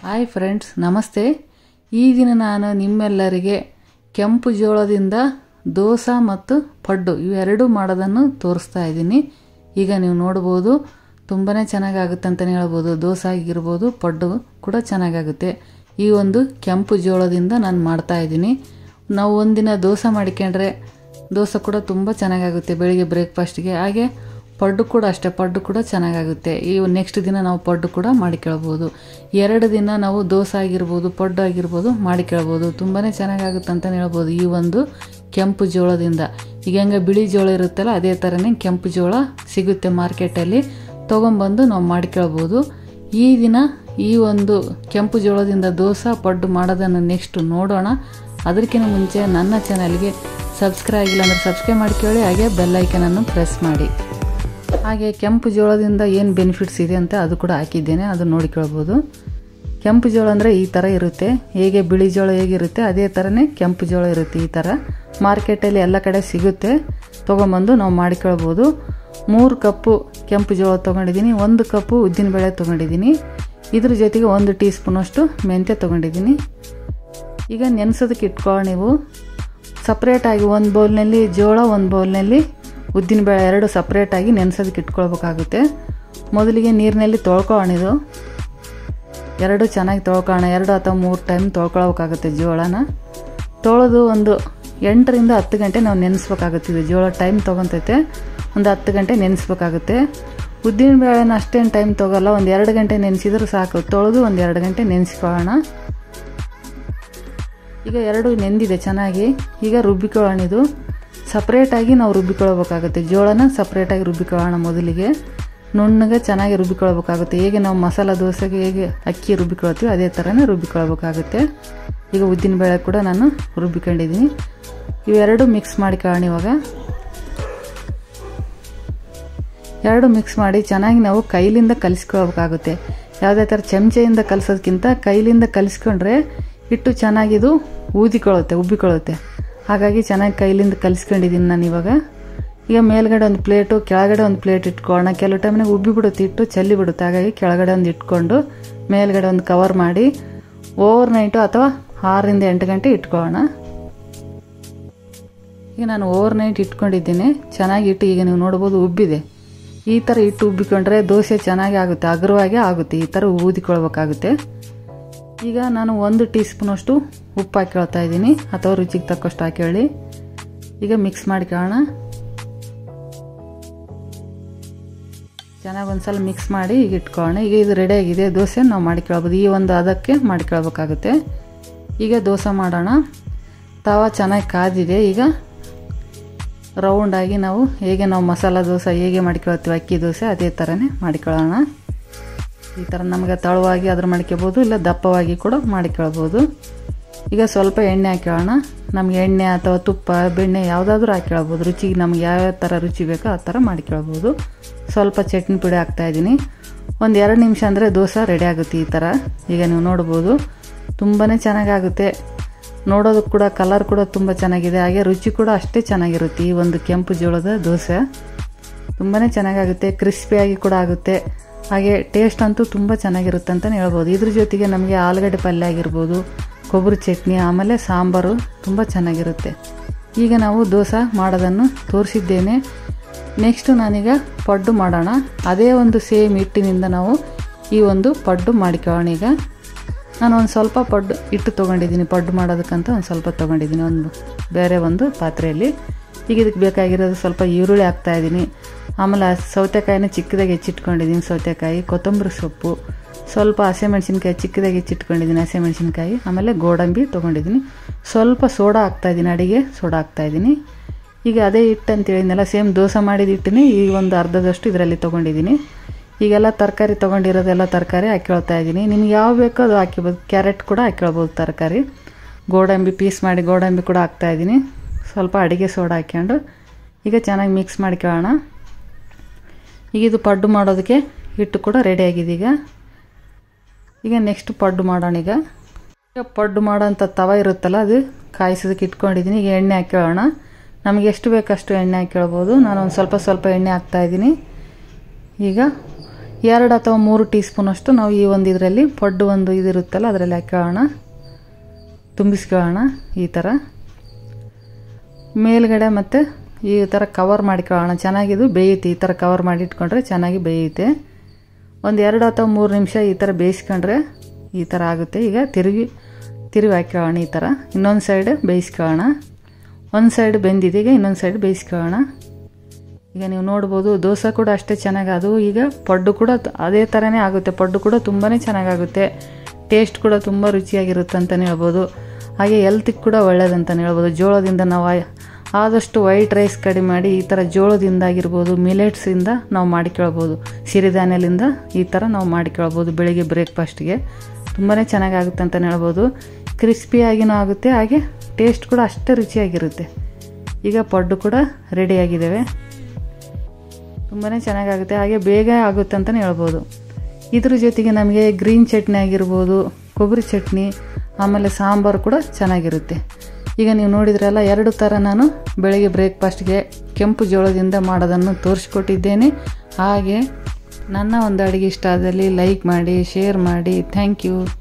hi friends ನಮಸ್ತೆ ಈ ದಿನ ನಾನು ನಿಮ್ಮೆಲ್ಲರಿಗೆ ಕೆಂಪು ಜೋಳದಿಂದ ದೋಸೆ ಮತ್ತು ಪಡ್ಡು ಇವೆರಡೂ ಮಾಡೋದನ್ನು ತೋರಿಸ್ತಾ ಇದ್ದೀನಿ ಈಗ ನೀವು ನೋಡ್ಬೋದು ತುಂಬಾ ಚೆನ್ನಾಗಾಗುತ್ತೆ ಅಂತಲೇ ಹೇಳ್ಬೋದು ದೋಸೆ ಆಗಿರ್ಬೋದು ಪಡ್ಡು ಕೂಡ ಚೆನ್ನಾಗಾಗುತ್ತೆ ಈ ಒಂದು ಕೆಂಪು ಜೋಳದಿಂದ ನಾನು ಮಾಡ್ತಾ ಇದ್ದೀನಿ ನಾವು ಒಂದಿನ ದೋಸೆ ಮಾಡಿಕೊಂಡ್ರೆ ದೋಸೆ ಕೂಡ ತುಂಬ ಚೆನ್ನಾಗಾಗುತ್ತೆ ಬೆಳಿಗ್ಗೆ ಬ್ರೇಕ್ಫಾಸ್ಟ್ಗೆ ಹಾಗೆ ಪಡ್ಡು ಕೂಡ ಅಷ್ಟೇ ಪಡ್ಡು ಕೂಡ ಚೆನ್ನಾಗಾಗುತ್ತೆ ಈ ನೆಕ್ಸ್ಟ್ ದಿನ ನಾವು ಪಡ್ಡು ಕೂಡ ಮಾಡಿಕೊಳ್ಬೋದು ಎರಡು ದಿನ ನಾವು ದೋಸೆ ಆಗಿರ್ಬೋದು ಪಡ್ಡು ಆಗಿರ್ಬೋದು ಮಾಡಿಕೊಳ್ಬೋದು ತುಂಬಾ ಚೆನ್ನಾಗಾಗುತ್ತೆ ಅಂತಲೇ ಹೇಳ್ಬೋದು ಈ ಒಂದು ಕೆಂಪು ಜೋಳದಿಂದ ಈಗ ಹೆಂಗೆ ಬಿಳಿ ಜೋಳ ಇರುತ್ತಲ್ಲ ಅದೇ ಥರನೇ ಕೆಂಪು ಜೋಳ ಸಿಗುತ್ತೆ ಮಾರ್ಕೆಟಲ್ಲಿ ತೊಗೊಂಬಂದು ನಾವು ಮಾಡಿಕೊಳ್ಬೋದು ಈ ದಿನ ಈ ಒಂದು ಕೆಂಪು ಜೋಳದಿಂದ ದೋಸೆ ಪಡ್ಡು ಮಾಡೋದನ್ನು ನೆಕ್ಸ್ಟ್ ನೋಡೋಣ ಅದಕ್ಕಿಂತ ಮುಂಚೆ ನನ್ನ ಚಾನಲ್ಗೆ ಸಬ್ಸ್ಕ್ರೈಬ್ ಆಗಿಲ್ಲ ಅಂದರೆ ಸಬ್ಸ್ಕ್ರೈಬ್ ಮಾಡ್ಕೊಳ್ಳಿ ಹಾಗೆ ಬೆಲ್ಲೈಕನನ್ನು ಪ್ರೆಸ್ ಮಾಡಿ ಹಾಗೆ ಕೆಂಪು ಜೋಳದಿಂದ ಏನು ಬೆನಿಫಿಟ್ಸ್ ಇದೆ ಅಂತ ಅದು ಕೂಡ ಹಾಕಿದ್ದೇನೆ ಅದು ನೋಡಿಕೊಳ್ಬೋದು ಕೆಂಪು ಜೋಳ ಅಂದರೆ ಈ ಥರ ಇರುತ್ತೆ ಹೇಗೆ ಬಿಳಿ ಜೋಳ ಹೇಗಿರುತ್ತೆ ಅದೇ ಥರನೇ ಕೆಂಪು ಜೋಳ ಇರುತ್ತೆ ಈ ಥರ ಮಾರ್ಕೆಟಲ್ಲಿ ಎಲ್ಲ ಕಡೆ ಸಿಗುತ್ತೆ ತೊಗೊಂಬಂದು ನಾವು ಮಾಡಿಕೊಳ್ಬೋದು ಮೂರು ಕಪ್ಪು ಕೆಂಪು ಜೋಳ ತೊಗೊಂಡಿದ್ದೀನಿ ಒಂದು ಕಪ್ಪು ಉದ್ದಿನಬೇಳೆ ತೊಗೊಂಡಿದ್ದೀನಿ ಇದ್ರ ಜೊತೆಗೆ ಒಂದು ಟೀ ಸ್ಪೂನಷ್ಟು ಮೆಂತ್ಯ ತೊಗೊಂಡಿದ್ದೀನಿ ಈಗ ನೆನೆಸೋದಕ್ಕೆ ಇಟ್ಕೊಳ್ಳೋ ನೀವು ಸಪ್ರೇಟಾಗಿ ಒಂದು ಬೌಲ್ನಲ್ಲಿ ಜೋಳ ಒಂದು ಬೌಲ್ನಲ್ಲಿ ಉದ್ದಿನಬೇಳೆ ಎರಡು ಸಪ್ರೇಟಾಗಿ ನೆನೆಸೋದಕ್ಕೆ ಇಟ್ಕೊಳ್ಬೇಕಾಗುತ್ತೆ ಮೊದಲಿಗೆ ನೀರಿನಲ್ಲಿ ತೊಳ್ಕೊಳ್ಳೋಣ ಇದು ಎರಡು ಚೆನ್ನಾಗಿ ತೊಳ್ಕೊಳ್ಳೋಣ ಎರಡು ಅಥವಾ ಮೂರು ಟೈಮ್ ತೊಳ್ಕೊಳ್ಬೇಕಾಗುತ್ತೆ ಜೋಳನ ತೊಳೆದು ಒಂದು ಎಂಟರಿಂದ ಹತ್ತು ಗಂಟೆ ನಾವು ನೆನೆಸ್ಬೇಕಾಗುತ್ತೆ ಇದು ಜೋಳ ಟೈಮ್ ತೊಗೊತೈತೆ ಒಂದು ಹತ್ತು ಗಂಟೆ ನೆನೆಸ್ಬೇಕಾಗುತ್ತೆ ಉದ್ದಿನ ಬೇಳೆನ ಅಷ್ಟೇನು ಟೈಮ್ ತೊಗೊಲ್ಲ ಒಂದು ಎರಡು ಗಂಟೆ ನೆನೆಸಿದ್ರೆ ಸಾಕು ತೊಳೆದು ಒಂದು ಎರಡು ಗಂಟೆ ನೆನೆಸ್ಕೊಳ್ಳೋಣ ಈಗ ಎರಡು ನೆಂದಿದೆ ಚೆನ್ನಾಗಿ ಈಗ ರುಬ್ಬಿಕೊಳ್ಳೋಣ ಇದು ಸಪ್ರೇಟಾಗಿ ನಾವು ರುಬ್ಬಿಕೊಳ್ಬೇಕಾಗುತ್ತೆ ಜೋಳನ ಸಪ್ರೇಟಾಗಿ ರುಬ್ಬಿಕೊಳ್ಳೋಣ ಮೊದಲಿಗೆ ನುಣ್ಣಗೆ ಚೆನ್ನಾಗಿ ರುಬ್ಬಿಕೊಳ್ಬೇಕಾಗುತ್ತೆ ಹೇಗೆ ನಾವು ಮಸಾಲ ದೋಸೆಗೆ ಹೇಗೆ ಅಕ್ಕಿ ರುಬ್ಬಿಕೊಳ್ತೀವಿ ಅದೇ ಥರನೇ ರುಬ್ಬಿಕೊಳ್ಬೇಕಾಗುತ್ತೆ ಈಗ ಉದ್ದಿನ ಬೇಳೆ ಕೂಡ ನಾನು ರುಬ್ಬಿಕೊಂಡಿದ್ದೀನಿ ಇವೆರಡು ಮಿಕ್ಸ್ ಮಾಡಿಕೊಳ್ಳೋಣ ಇವಾಗ ಎರಡು ಮಿಕ್ಸ್ ಮಾಡಿ ಚೆನ್ನಾಗಿ ನಾವು ಕೈಲಿಂದ ಕಲಿಸ್ಕೊಳ್ಬೇಕಾಗುತ್ತೆ ಯಾವುದೇ ಥರ ಚಮಚೆಯಿಂದ ಕಲಿಸೋದಕ್ಕಿಂತ ಕೈಲಿಂದ ಕಲಿಸ್ಕೊಂಡ್ರೆ ಹಿಟ್ಟು ಚೆನ್ನಾಗಿದು ಊದಿಕೊಳ್ಳುತ್ತೆ ಉಬ್ಬಿಕೊಳ್ಳುತ್ತೆ ಹಾಗಾಗಿ ಚೆನ್ನಾಗಿ ಕೈಲಿಂದ ಕಲಿಸ್ಕೊಂಡಿದ್ದೀನಿ ನಾನು ಇವಾಗ ಈಗ ಮೇಲ್ಗಡೆ ಒಂದು ಪ್ಲೇಟು ಕೆಳಗಡೆ ಒಂದು ಪ್ಲೇಟ್ ಇಟ್ಕೊಳ್ಳೋಣ ಕೆಲವು ಟೈಮ್ನಾಗ ಉಬ್ಬಿ ಬಿಡುತ್ತೆ ಇಟ್ಟು ಚೆಲ್ಲಿ ಬಿಡುತ್ತೆ ಹಾಗಾಗಿ ಕೆಳಗಡೆ ಒಂದು ಇಟ್ಕೊಂಡು ಮೇಲ್ಗಡೆ ಒಂದು ಕವರ್ ಮಾಡಿ ಓವರ್ ನೈಟು ಅಥವಾ ಆರರಿಂದ ಎಂಟು ಗಂಟೆ ಇಟ್ಕೊಳ್ಳೋಣ ಈಗ ನಾನು ಓವರ್ ನೈಟ್ ಇಟ್ಕೊಂಡಿದ್ದೀನಿ ಚೆನ್ನಾಗಿ ಇಟ್ಟು ಈಗ ನೀವು ನೋಡ್ಬೋದು ಉಬ್ಬಿದೆ ಈ ಥರ ಇಟ್ಟು ಉಬ್ಬಿಕೊಂಡ್ರೆ ದೋಸೆ ಚೆನ್ನಾಗಿ ಆಗುತ್ತೆ ಅಗ್ರವಾಗಿ ಆಗುತ್ತೆ ಈ ಥರ ಊದಿಕೊಳ್ಬೇಕಾಗುತ್ತೆ ಈಗ ನಾನು ಒಂದು ಟೀ ಸ್ಪೂನಷ್ಟು ಉಪ್ಪು ಹಾಕ್ಕೊಳ್ತಾ ಇದ್ದೀನಿ ಅಥವಾ ರುಚಿಗೆ ತಕ್ಕಷ್ಟು ಹಾಕೊಳ್ಳಿ ಈಗ ಮಿಕ್ಸ್ ಮಾಡ್ಕೊಳ್ಳೋಣ ಚೆನ್ನಾಗಿ ಒಂದು ಸಲ ಮಿಕ್ಸ್ ಮಾಡಿ ಈಗ ಇಟ್ಕೊಳ್ಳೋಣ ಈಗ ಇದು ರೆಡಿಯಾಗಿದೆ ದೋಸೆ ನಾವು ಮಾಡಿಕೊಳ್ಬೋದು ಈ ಒಂದು ಅದಕ್ಕೆ ಮಾಡಿಕೊಳ್ಬೇಕಾಗುತ್ತೆ ಈಗ ದೋಸೆ ಮಾಡೋಣ ತವ ಚೆನ್ನಾಗಿ ಕಾದಿದೆ ಈಗ ರೌಂಡಾಗಿ ನಾವು ಹೇಗೆ ನಾವು ಮಸಾಲ ದೋಸೆ ಹೇಗೆ ಮಾಡಿಕೊಳ್ತೀವಿ ಅಕ್ಕಿ ದೋಸೆ ಅದೇ ಥರನೇ ಮಾಡಿಕೊಳ್ಳೋಣ ಈ ಥರ ನಮಗೆ ತಳುವಾಗಿ ಅದ್ರ ಮಾಡ್ಕೋಬೋದು ಇಲ್ಲ ದಪ್ಪವಾಗಿ ಕೂಡ ಮಾಡಿಕೊಳ್ಬೋದು ಈಗ ಸ್ವಲ್ಪ ಎಣ್ಣೆ ಹಾಕ್ಕೊಳ್ಳೋಣ ನಮ್ಗೆ ಎಣ್ಣೆ ಅಥವಾ ತುಪ್ಪ ಬೆಣ್ಣೆ ಯಾವುದಾದ್ರೂ ಹಾಕ್ಕೊಳ್ಬೋದು ರುಚಿಗೆ ನಮ್ಗೆ ಯಾವ್ಯಾವ ಥರ ರುಚಿ ಬೇಕೋ ಆ ಥರ ಮಾಡಿಕೊಳ್ಬೋದು ಸ್ವಲ್ಪ ಚಟ್ನಿ ಪುಡಿ ಹಾಕ್ತಾಯಿದ್ದೀನಿ ಒಂದು ಎರಡು ನಿಮಿಷ ಅಂದರೆ ದೋಸೆ ರೆಡಿ ಆಗುತ್ತೆ ಈ ಥರ ಈಗ ನೀವು ನೋಡ್ಬೋದು ತುಂಬಾ ಚೆನ್ನಾಗಾಗುತ್ತೆ ನೋಡೋದಕ್ಕೆ ಕೂಡ ಕಲರ್ ಕೂಡ ತುಂಬ ಚೆನ್ನಾಗಿದೆ ಹಾಗೆ ರುಚಿ ಕೂಡ ಅಷ್ಟೇ ಚೆನ್ನಾಗಿರುತ್ತೆ ಈ ಒಂದು ಕೆಂಪು ಜೋಳದ ದೋಸೆ ತುಂಬಾ ಚೆನ್ನಾಗಾಗುತ್ತೆ ಕ್ರಿಸ್ಪಿಯಾಗಿ ಕೂಡ ಆಗುತ್ತೆ ಹಾಗೆ ಟೇಸ್ಟ್ ಅಂತೂ ತುಂಬ ಚೆನ್ನಾಗಿರುತ್ತೆ ಅಂತಲೇ ಹೇಳ್ಬೋದು ಇದ್ರ ಜೊತೆಗೆ ನಮಗೆ ಆಲೂಗಡ್ಡೆ ಪಲ್ಯ ಆಗಿರ್ಬೋದು ಕೊಬ್ಬರಿ ಚಟ್ನಿ ಆಮೇಲೆ ಸಾಂಬಾರು ತುಂಬ ಚೆನ್ನಾಗಿರುತ್ತೆ ಈಗ ನಾವು ದೋಸೆ ಮಾಡೋದನ್ನು ತೋರಿಸಿದ್ದೇನೆ ನೆಕ್ಸ್ಟು ನಾನೀಗ ಪಡ್ಡು ಮಾಡೋಣ ಅದೇ ಒಂದು ಸೇಮ್ ಹಿಟ್ಟಿನಿಂದ ನಾವು ಈ ಒಂದು ಪಡ್ಡು ಮಾಡಿಕೊಳ್ಳೋಣ ಈಗ ನಾನು ಒಂದು ಸ್ವಲ್ಪ ಪಡ್ಡು ಹಿಟ್ಟು ತೊಗೊಂಡಿದ್ದೀನಿ ಪಡ್ಡು ಮಾಡೋದಕ್ಕಂತ ಒಂದು ಸ್ವಲ್ಪ ತೊಗೊಂಡಿದ್ದೀನಿ ಒಂದು ಬೇರೆ ಒಂದು ಪಾತ್ರೆಯಲ್ಲಿ ಈಗ ಇದಕ್ಕೆ ಬೇಕಾಗಿರೋದು ಸ್ವಲ್ಪ ಈರುಳ್ಳಿ ಹಾಕ್ತಾಯಿದ್ದೀನಿ ಆಮೇಲೆ ಸೌತೆಕಾಯಿನ ಚಿಕ್ಕದಾಗಿ ಹೆಚ್ಚಿಟ್ಕೊಂಡಿದ್ದೀನಿ ಸೌತೆಕಾಯಿ ಕೊತ್ತಂಬರಿ ಸೊಪ್ಪು ಸ್ವಲ್ಪ ಹಸಿಮೆಣ್ಸಿನ್ಕಾಯಿ ಚಿಕ್ಕದಾಗಿ ಹೆಚ್ಚಿಟ್ಕೊಂಡಿದ್ದೀನಿ ಹಸಿಮೆಣ್ಸಿನ್ಕಾಯಿ ಆಮೇಲೆ ಗೋಡಂಬಿ ತೊಗೊಂಡಿದ್ದೀನಿ ಸ್ವಲ್ಪ ಸೋಡಾ ಹಾಕ್ತಾಯಿದ್ದೀನಿ ಅಡಿಗೆ ಸೋಡಾ ಹಾಕ್ತಾಯಿದ್ದೀನಿ ಈಗ ಅದೇ ಹಿಟ್ಟು ಅಂತ ಹೇಳಿದ್ನಲ್ಲ ಸೇಮ್ ದೋಸೆ ಮಾಡಿದ ಹಿಟ್ಟಿನಿ ಈ ಒಂದು ಅರ್ಧದಷ್ಟು ಇದರಲ್ಲಿ ತೊಗೊಂಡಿದ್ದೀನಿ ಈಗೆಲ್ಲ ತರಕಾರಿ ತೊಗೊಂಡಿರೋದೆಲ್ಲ ತರಕಾರಿ ಹಾಕ್ಕೊಳ್ತಾ ಇದ್ದೀನಿ ನಿಮ್ಗೆ ಯಾವ ಬೇಕೋ ಅದು ಹಾಕಿಬೋದು ಕ್ಯಾರೆಟ್ ಕೂಡ ಹಾಕ್ಕೊಳ್ಬೋದು ತರಕಾರಿ ಗೋಡಂಬಿ ಪೀಸ್ ಮಾಡಿ ಗೋಡಂಬಿ ಕೂಡ ಹಾಕ್ತಾಯಿದ್ದೀನಿ ಸ್ವಲ್ಪ ಅಡುಗೆ ಸೋಡಾ ಹಾಕ್ಕೊಂಡು ಈಗ ಚೆನ್ನಾಗಿ ಮಿಕ್ಸ್ ಮಾಡ್ಕೊಳ್ಳೋಣ ಈಗ ಇದು ಪಡ್ಡು ಮಾಡೋದಕ್ಕೆ ಹಿಟ್ಟು ಕೂಡ ರೆಡಿಯಾಗಿದೆ ಈಗ ಈಗ ನೆಕ್ಸ್ಟ್ ಪಡ್ಡು ಮಾಡೋಣ ಈಗ ಈಗ ಪಡ್ಡು ಮಾಡೋಂಥ ತವ ಇರುತ್ತಲ್ಲ ಅದು ಕಾಯಿಸೋದಕ್ಕೆ ಇಟ್ಕೊಂಡಿದ್ದೀನಿ ಈಗ ಎಣ್ಣೆ ಹಾಕ್ಕೊಳ್ಳೋಣ ನಮಗೆ ಎಷ್ಟು ಬೇಕಷ್ಟು ಎಣ್ಣೆ ಹಾಕ್ಕೊಳ್ಬೋದು ನಾನು ಒಂದು ಸ್ವಲ್ಪ ಸ್ವಲ್ಪ ಎಣ್ಣೆ ಹಾಕ್ತಾಯಿದ್ದೀನಿ ಈಗ ಎರಡು ಅಥವಾ ಮೂರು ಟೀ ಸ್ಪೂನಷ್ಟು ನಾವು ಈ ಒಂದು ಇದರಲ್ಲಿ ಪಡ್ಡು ಒಂದು ಇದಿರುತ್ತಲ್ಲ ಅದರಲ್ಲಿ ಹಾಕೊಳ್ಳೋಣ ತುಂಬಿಸ್ಕೊಳ್ಳೋಣ ಈ ಥರ ಮೇಲ್ಗಡೆ ಮತ್ತು ಈ ಥರ ಕವರ್ ಮಾಡಿಕೊಳ್ಳೋಣ ಚೆನ್ನಾಗಿದು ಬೇಯುತ್ತೆ ಈ ಥರ ಕವರ್ ಮಾಡಿ ಇಟ್ಕೊಂಡ್ರೆ ಚೆನ್ನಾಗಿ ಬೇಯುತ್ತೆ ಒಂದು ಎರಡು ಅಥವಾ ಮೂರು ನಿಮಿಷ ಈ ಥರ ಬೇಯಿಸ್ಕೊಂಡ್ರೆ ಈ ಥರ ಆಗುತ್ತೆ ಈಗ ತಿರುಗಿ ತಿರುಗಿ ಹಾಕೊಳ್ಳೋಣ ಈ ಥರ ಇನ್ನೊಂದು ಸೈಡ್ ಬೇಯಿಸ್ಕೊಳ್ಳೋಣ ಒಂದು ಸೈಡ್ ಬೆಂದಿದೆ ಈಗ ಇನ್ನೊಂದು ಸೈಡ್ ಬೇಯಿಸ್ಕೊಳ್ಳೋಣ ಈಗ ನೀವು ನೋಡ್ಬೋದು ದೋಸೆ ಕೂಡ ಅಷ್ಟೇ ಚೆನ್ನಾಗಿ ಅದು ಈಗ ಪಡ್ಡು ಕೂಡ ಅದೇ ಥರನೇ ಆಗುತ್ತೆ ಪಡ್ಡು ಕೂಡ ತುಂಬಾ ಚೆನ್ನಾಗಾಗುತ್ತೆ ಟೇಸ್ಟ್ ಕೂಡ ತುಂಬ ರುಚಿಯಾಗಿರುತ್ತೆ ಅಂತಲೇ ಹೇಳ್ಬೋದು ಹಾಗೆ ಹೆಲ್ತಿಗೆ ಕೂಡ ಒಳ್ಳೇದಂತಲೇ ಹೇಳ್ಬೋದು ಜೋಳದಿಂದ ನಾವು ಆದಷ್ಟು ವೈಟ್ ರೈಸ್ ಕಡಿಮೆ ಮಾಡಿ ಈ ಥರ ಜೋಳದಿಂದ ಆಗಿರ್ಬೋದು ಮಿಲೆಟ್ಸಿಂದ ನಾವು ಮಾಡಿಕೊಳ್ಬೋದು ಸಿರಿಧಾನ್ಯದಿಂದ ಈ ಥರ ನಾವು ಮಾಡಿಕೊಳ್ಬೋದು ಬೆಳಿಗ್ಗೆ ಬ್ರೇಕ್ಫಾಸ್ಟ್ಗೆ ತುಂಬಾ ಚೆನ್ನಾಗಾಗುತ್ತೆ ಅಂತಲೇ ಹೇಳ್ಬೋದು ಕ್ರಿಸ್ಪಿಯಾಗಿನೂ ಆಗುತ್ತೆ ಹಾಗೆ ಟೇಸ್ಟ್ ಕೂಡ ಅಷ್ಟೇ ರುಚಿಯಾಗಿರುತ್ತೆ ಈಗ ಪಡ್ಡು ಕೂಡ ರೆಡಿಯಾಗಿದ್ದಾವೆ ತುಂಬಾ ಚೆನ್ನಾಗಾಗುತ್ತೆ ಹಾಗೆ ಬೇಗ ಆಗುತ್ತೆ ಅಂತಲೇ ಹೇಳ್ಬೋದು ಇದ್ರ ಜೊತೆಗೆ ನಮಗೆ ಗ್ರೀನ್ ಚಟ್ನಿ ಆಗಿರ್ಬೋದು ಕೊಬ್ಬರಿ ಚಟ್ನಿ ಆಮೇಲೆ ಸಾಂಬಾರು ಕೂಡ ಚೆನ್ನಾಗಿರುತ್ತೆ ಈಗ ನೀವು ನೋಡಿದ್ರಲ್ಲ ಎರಡು ಥರ ನಾನು ಬೆಳಗ್ಗೆ ಬ್ರೇಕ್ಫಾಸ್ಟ್ಗೆ ಕೆಂಪು ಜೋಳದಿಂದ ಮಾಡೋದನ್ನು ತೋರಿಸ್ಕೊಟ್ಟಿದ್ದೇನೆ ಹಾಗೆ ನನ್ನ ಒಂದು ಅಡುಗೆ ಇಷ್ಟ ಆದಲ್ಲಿ ಲೈಕ್ ಮಾಡಿ ಶೇರ್ ಮಾಡಿ ಥ್ಯಾಂಕ್ ಯು